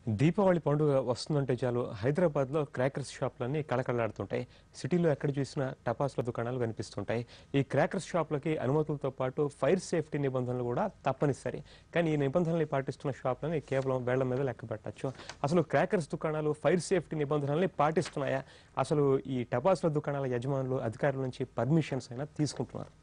దీపావళి పండుగ వస్తుందంటే చాలు హైదరాబాద్లో క్రాకర్స్ షాపులన్నీ కళకళలాడుతుంటాయి సిటీలో ఎక్కడ చూసినా టపాసుల దుకాణాలు కనిపిస్తుంటాయి ఈ క్రాకర్స్ షాపులకి అనుమతులతో పాటు ఫైర్ సేఫ్టీ నిబంధనలు కూడా తప్పనిసరి కానీ ఈ నిబంధనల్ని పాటిస్తున్న షాపులని కేవలం వేళ్ల మీద లెక్క పెట్టచ్చు అసలు క్రాకర్స్ దుకాణాలు ఫైర్ సేఫ్టీ నిబంధనల్ని పాటిస్తున్నాయా అసలు ఈ టపాసుల దుకాణాల యజమానులు అధికారుల నుంచి పర్మిషన్స్ అయినా తీసుకుంటున్నారు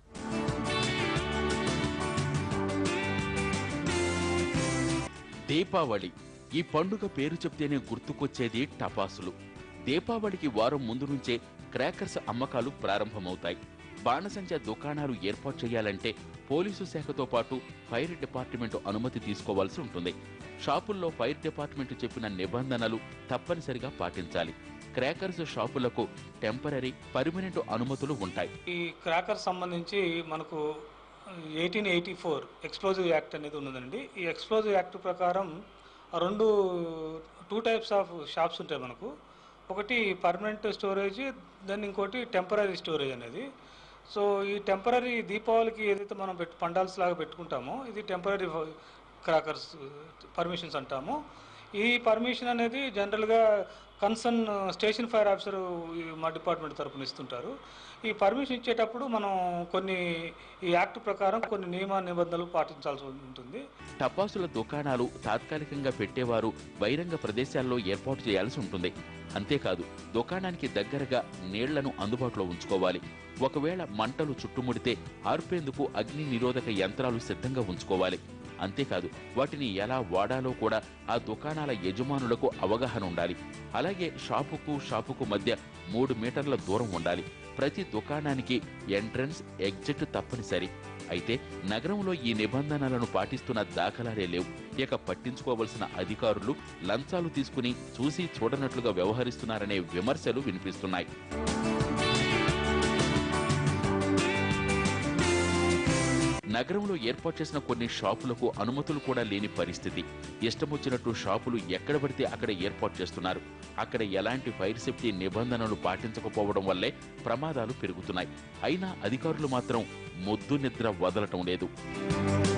దీపావళి ఈ పండుగ పేరు చెప్తేనే గుర్తుకొచ్చేది టపాసులు దీపావళికి వారం ముందు నుంచే క్రాకర్స్ అమ్మకాలు ప్రారంభమవుతాయి బాణసంచ దుకాణాలు ఏర్పాటు చేయాలంటే పోలీసు శాఖతో పాటు ఫైర్ డిపార్ట్మెంట్ అనుమతి తీసుకోవాల్సి ఉంటుంది షాపుల్లో ఫైర్ డిపార్ట్మెంట్ చెప్పిన నిబంధనలు తప్పనిసరిగా పాటించాలి క్రాకర్స్ షాపులకు టెంపరీ పర్మనెంట్ అనుమతులు ఉంటాయి ఈ క్రాకర్ సంబంధించి మనకు eighteen eighty four explosive act అనేది ఉన్నదండి ఈ ఎక్స్ప్లోజివ్ యాక్ట్ ప్రకారం రెండు టూ టైప్స్ ఆఫ్ షాప్స్ ఉంటాయి మనకు ఒకటి పర్మనెంట్ స్టోరేజ్ దెన్ ఇంకోటి టెంపరీ స్టోరేజ్ అనేది సో ఈ టెంపరీ దీపావళికి ఏదైతే మనం పెట్టు పండాల్స్ లాగా పెట్టుకుంటామో ఇది టెంపరీ క్రాకర్స్ పర్మిషన్స్ అంటాము ఈ పర్మిషన్ అనేది జనరల్గా కన్సర్న్ స్టేషన్ ఫైర్ ఆఫీసర్ మా డిపార్ట్మెంట్ తరపున ఇస్తుంటారు ఈ పర్మిషన్ ఇచ్చేటప్పుడు మనం కొన్ని ఈ యాక్ట్ ప్రకారం కొన్ని నియమ నిబంధనలు పాటించాల్సి ఉంటుంది టపాసుల దుకాణాలు తాత్కాలికంగా పెట్టేవారు బహిరంగ ప్రదేశాల్లో ఏర్పాటు చేయాల్సి ఉంటుంది అంతేకాదు దుకాణానికి దగ్గరగా నీళ్లను అందుబాటులో ఉంచుకోవాలి ఒకవేళ మంటలు చుట్టుముడితే ఆర్పేందుకు అగ్ని నిరోధక యంత్రాలు సిద్ధంగా ఉంచుకోవాలి అంతేకాదు వాటిని ఎలా వాడాలో కూడా ఆ దుకాణాల యజమానులకు అవగాహన ఉండాలి అలాగే షాపుకు షాపుకు మధ్య మూడు మీటర్ల దూరం ఉండాలి ప్రతి దుకాణానికి ఎంట్రన్స్ ఎగ్జిట్ తప్పనిసరి అయితే నగరంలో ఈ నిబంధనలను పాటిస్తున్న దాఖలాలే లేవు ఇక పట్టించుకోవలసిన అధికారులు లంచాలు తీసుకుని చూసి చూడనట్లుగా వ్యవహరిస్తున్నారనే విమర్శలు వినిపిస్తున్నాయి నగరంలో ఏర్పాటు చేసిన కొన్ని షాపులకు అనుమతులు కూడా లేని పరిస్థితి ఇష్టమొచ్చినట్టు షాపులు ఎక్కడ పడితే అక్కడ ఏర్పాటు చేస్తున్నారు అక్కడ ఎలాంటి ఫైర్ సేఫ్టీ నిబంధనలు పాటించకపోవడం వల్లే ప్రమాదాలు పెరుగుతున్నాయి అయినా అధికారులు మాత్రం మొద్దు నిద్ర వదలటం లేదు